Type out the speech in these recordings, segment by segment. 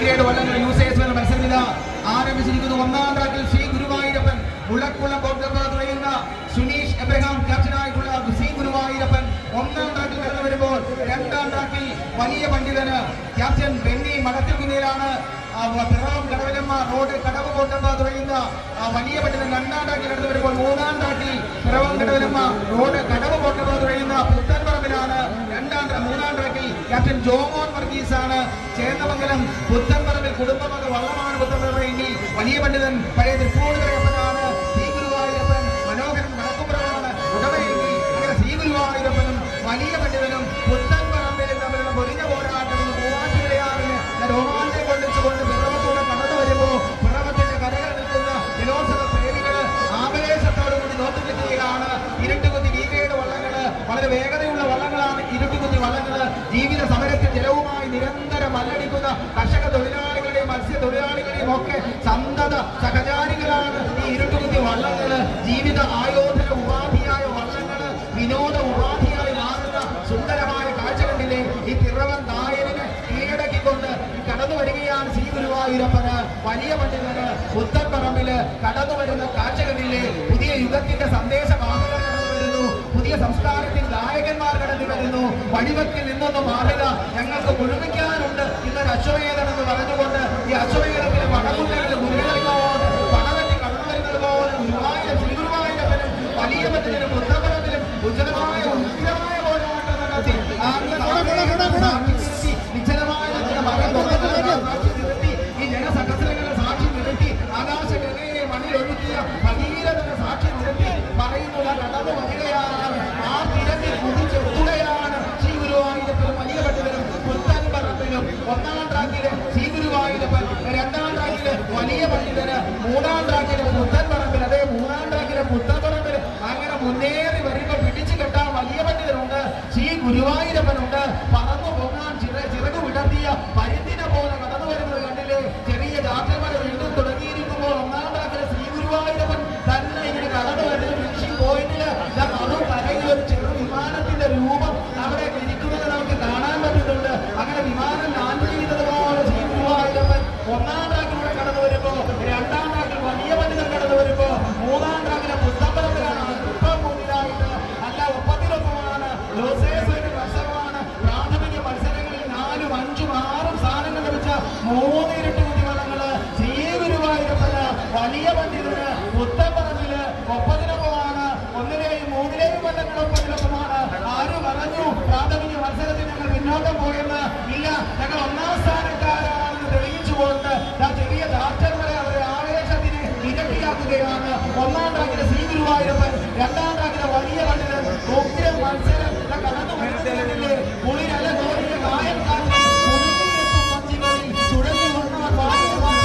grade വള്ളങ്ങൾ use ചെയ്യുന്ന മത്സരമിത ആരംഭിച്ചിരിക്കുന്നു ഒന്നാം ട്രാക്കിൽ ശ്രീ ഗുരുവായൂരപ്പൻ മുളക്കുളം ബോധപ്പ തുടങ്ങുന്ന സുനീഷ് എബ്രഹാം ക്യാപ്റ്റനായിട്ടുള്ള സി ഗുരുവായൂരപ്പൻ ഒന്നാം ട്രാക്കിൽ കടന്നു വരുമ്പോൾ രണ്ടാം ട്രാക്കിൽ വലിയ പണ്ഡിതന് ക്യാപ്റ്റൻ ബെന്നി മടത്തിൽകുന്നേലാണ് പിറവം കടവലമ്മ റോഡ് കടവ് കോട്ടപ്പ തുടങ്ങുന്ന ആ, വലിയ പണ്ഡിതൻ രണ്ടാം ട്രാക്കിൽ കടന്നു വരുമ്പോൾ മൂന്നാം ട്രാക്കിൽ പിറവം കടവലമ്മ റോഡ് കടവ് കോട്ടപ്പ തുടങ്ങുന്ന പുത്തൻപറമ്പിലാണ് രണ്ടാം ട്രാ- മൂന്നാം ട്രാക്കിൽ ക്യാപ്റ്റൻ ജോമോൻ വർഗീസ് ആണ് ചേന്നമംഗലം പുത്തൻപറമ്പിൽ കുടുംബമക വള്ളമാണ് പുത്തൻപറമ്പിൽ വലിയ പണ്ഡിതൻ പഴയ തൃപ്പൂണിത്തുറയപ്പനാണ് സി ഗുരുവായൂരപ്പൻ മനോഹരൻ വടക്കുംപുറമാണ് ഉടമയെങ്കിൽ അങ്ങനെ സി ഗുരുവായൂരപ്പനും വലിയ പണ്ഡിതനും പുത്തൻപറമ്പിലും തമ്മിലുള്ള പൊരിഞ്ഞ പോരാട്ടം മൂവാറ്റുപുഴയാറിന് രോമാഞ്ചം കൊള്ളിച്ചുകൊണ്ട് പിറവത്തൂടെ കടന്നു വരുമ്പോൾ പിറവത്തിന്റെ കരകൾ നിൽക്കുന്ന വിനോദ പ്രേമികള് ആവേശത്തോടു കൂടി നോക്കി നിൽക്കുകയാണ് ഇരുട്ടുകുത്തി വീകയുടെ വള്ളങ്ങള് വളരെ വേഗതയുള്ള വള്ളങ്ങളാണ് ഇരുട്ടുകുത്തി വള്ളങ്ങള് ജീവിത സമരത്തിൽ ജലവുമായി നിരന്തരം മല്ലടിക്കുന്ന കർഷക തൊഴിലാളികളുടെയും മത്സ്യത്തൊഴിലാളികളുടെയും ഒക്കെ സന്തത സഹചാരികളാണ് ഈ ഇരുട്ടുകുത്തി വള്ളങ്ങള് ജീവിത ആയോധന ഉപാധിയായ വള്ളങ്ങള് വിനോദ ഉപാധിയായി മാറുന്ന സുന്ദരമായ കാഴ്ച കണ്ടില്ലേ ഈ പിറവൻ കായലിനെ കീഴടക്കിക്കൊണ്ട് കടന്നു വരികയാണ് ശ്രീ ഗുരുവായൂരപ്പന് വലിയ പണ്ഡിതന് പുത്തൻപറമ്പില് കടന്നു വരുന്ന കാഴ്ച കണ്ടില്ലേ പുതിയ യുഗത്തിന്റെ സന്ദേശവാഹകർ കടന്നു വരുന്നു പുതിയ സംസ്കാരത്തിൽ ഗായകന്മാർ കടന്നു വരുന്നു വഴിവക്കിൽ നിന്നൊന്നും മാറുക ഞങ്ങൾക്ക് മുഴുമിക്കാനുണ്ട് ഇന്നൊരു അശ്വമേധം എന്ന് പറഞ്ഞുകൊണ്ട് ഈ അശ്വമേധത്തിന് പടമുണ്ടെങ്കിൽ മുരുകനോട് പടവറ്റി കടന്നു വരുന്നത് പോലെ ഗുരുവായൂരം ശ്രീ ഗുരുവായൂരപ്പനും വലിയ പണ്ഡിതനും പുത്തൻപറമ്പിലും ഉജ്ജ്വലമായ ഉഗ്രമായ പോരാട്ടം നടത്തി സാക്ഷി നിശ്ചലമായ സാക്ഷി നിർത്തി ഈ ജനസഹസ്രങ്ങളെ സാക്ഷി നിർത്തി ആകാശഗംഗയെ മണ്ണിലൊഴുക്കിയ ഭഗീരഥനെ സാക്ഷി നിർത്തി പറയുന്നത് കടന്നു വരികയാണ് ആ തിരക്കിൽ കുതിച്ചെത്തുകയാണ് ശ്രീ ഗുരുവായൂരപ്പനും വലിയ പണ്ഡിതനും പുത്തൻ പറമ്പിലും ഒന്നാം ട്രാക്കില് ശ്രീ ഗുരുവായൂരപ്പൻ രണ്ടാം ട്രാക്കില് വലിയ പണ്ഡിതന് മൂന്നാം ട്രാക്കില് പുത്തൻ പറമ്പിൽ അതേ മൂന്നാം ട്രാക്കില് പുത്തൻ പറമ്പിൽ അങ്ങനെ മുന്നേറി വരുമ്പോൾ പിടിച്ചു കെട്ടാൻ വലിയ പണ്ഡിതനുണ്ട് ശ്രീ ഗുരുവായൂരപ്പനുണ്ട് പറന്നു പോകാൻ ചിറ ചിറക് വിടർത്തിയ പരുന്തിനെ പോലെ കടന്നു വരുന്നത് കണ്ടില്ലേ ചെറിയ ജാത്രമല വീണ്ടും തുടങ്ങിയിരിക്കുമ്പോൾ ഒന്നാം ട്രാക്കിലെ ശ്രീ ഗുരുവായൂരപ്പൻ തന്നെ ഇങ്ങനെ കടന്നു വരുന്ന ഫിനിഷിംഗ് പോയിന്റില് അതും കരയിൽ ഒരു ചെറു വിമാനത്തിന്റെ രൂപം അവിടെ ഇരിക്കുന്നത് നമുക്ക് കാണാൻ പറ്റുന്നുണ്ട് അങ്ങനെ വിമാനം ലാൻഡ് ചെയ്യുന്നത് പോലെ ശ്രീ ഗുരുവായൂരപ്പൻ ഒന്നാം ട്രാക്കിലൂടെ കടന്നു വരുമ്പോ രണ്ടാം ട്രാക്കിൽ വലിയ പണ്ഡിതൻ കടന്നു വരുമ്പോ മൂന്നാം ട്രാക്കിലെ പുസ്തകത്തിലാണ് ഇപ്പം മുന്നിലായിട്ട് അല്ല ഒപ്പത്തിനൊപ്പമാണ് ലോസേഴ്സിന്റെ മത്സരമാണ് പ്രാഥമിക മത്സരങ്ങളിൽ നാലും അഞ്ചും ആറും സ്ഥാനങ്ങൾ ലഭിച്ച മൂന്ന് ഇരട്ടി കുതിവള്ളങ്ങള് ശ്രീ ഗുരുവായൂരപ്പന് വലിയ പണ്ഡിതന് പുത്തപ്പറമ്പില് ഒപ്പത്തിനൊപ്പമാണ് ഒന്നിലെയും മൂന്നിലെയും വള്ളങ്ങൾ ഒപ്പത്തിനൊപ്പമാണ് ആര് പറഞ്ഞു പ്രാഥമിക മത്സരത്തിൽ ഞങ്ങൾ പിന്നോട്ട് പോയെന്ന് ഇല്ല ഞങ്ങൾ ഒന്നാം സ്ഥാനക്കാരാണെന്ന് തെളിയിച്ചുകൊണ്ട് ദാ ചെറിയ ചാർട്ടർ വരെ അവരെ ആവേശത്തിന് ഇരട്ടിയാക്കുകയാണ് ഒന്നാം ട്രാക്കിലെ ശ്രീ ഗുരുവായൂരപ്പൻ രണ്ടാം ട്രാക്കിലെ വലിയ പണ്ഡിതൻ ഉഗ്ര മത്സരം ദാ കടന്നു വരുന്നതിലെ കുളിരല തോന്നിയ കായൽ കാറ്റിൽ കുടുങ്ങിയെത്തും വഞ്ചികളിൽ തുഴഞ്ഞു വന്നവർ ഭാഗ്യവാന്മാർ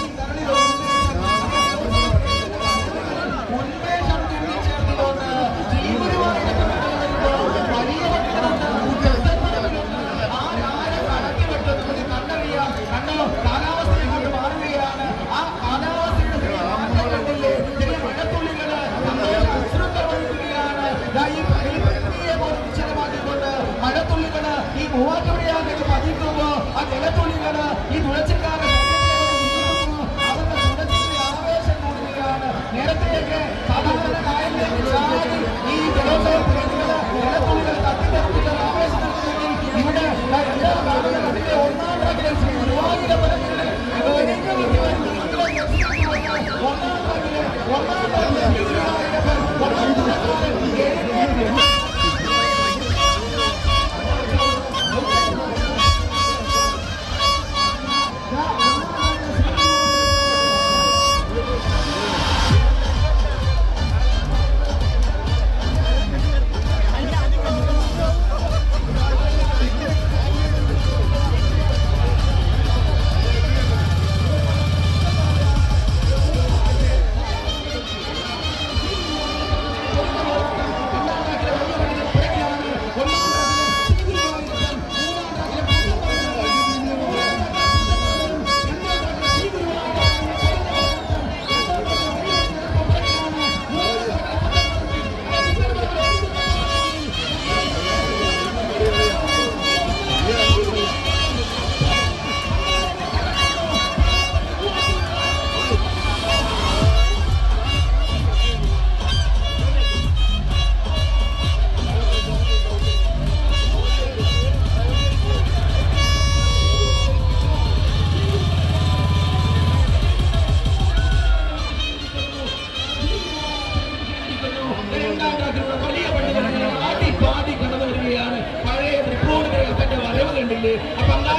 ഉന്മേഷം തുന്നിച്ചേർന്നുകൊണ്ട് ശ്രീ ഗുരുവായൂരപ്പൻ വലിയ പണ്ഡിതനുണ്ട് ആരാരെ കടക്കി വെട്ടുന്നത് കണ്ടറിയാം കണ്ടോ കാലാവസ്ഥയെ കൊണ്ട് മാറുകയാണ് ആ കാലാവസ്ഥയുടെ ചെറിയ മാറ്റം കണ്ടില്ലേ ചെറിയ മഴത്തുള്ളികള് സന്തോഷ അശ്രുക്കൾ ഒഴുകുകയാണ് ദാ ഈ പ്രകൃതിയെ പോലും നിശ്ചലമാക്കിക്കൊണ്ട് മഴത്തുള്ളി അപ്പൊ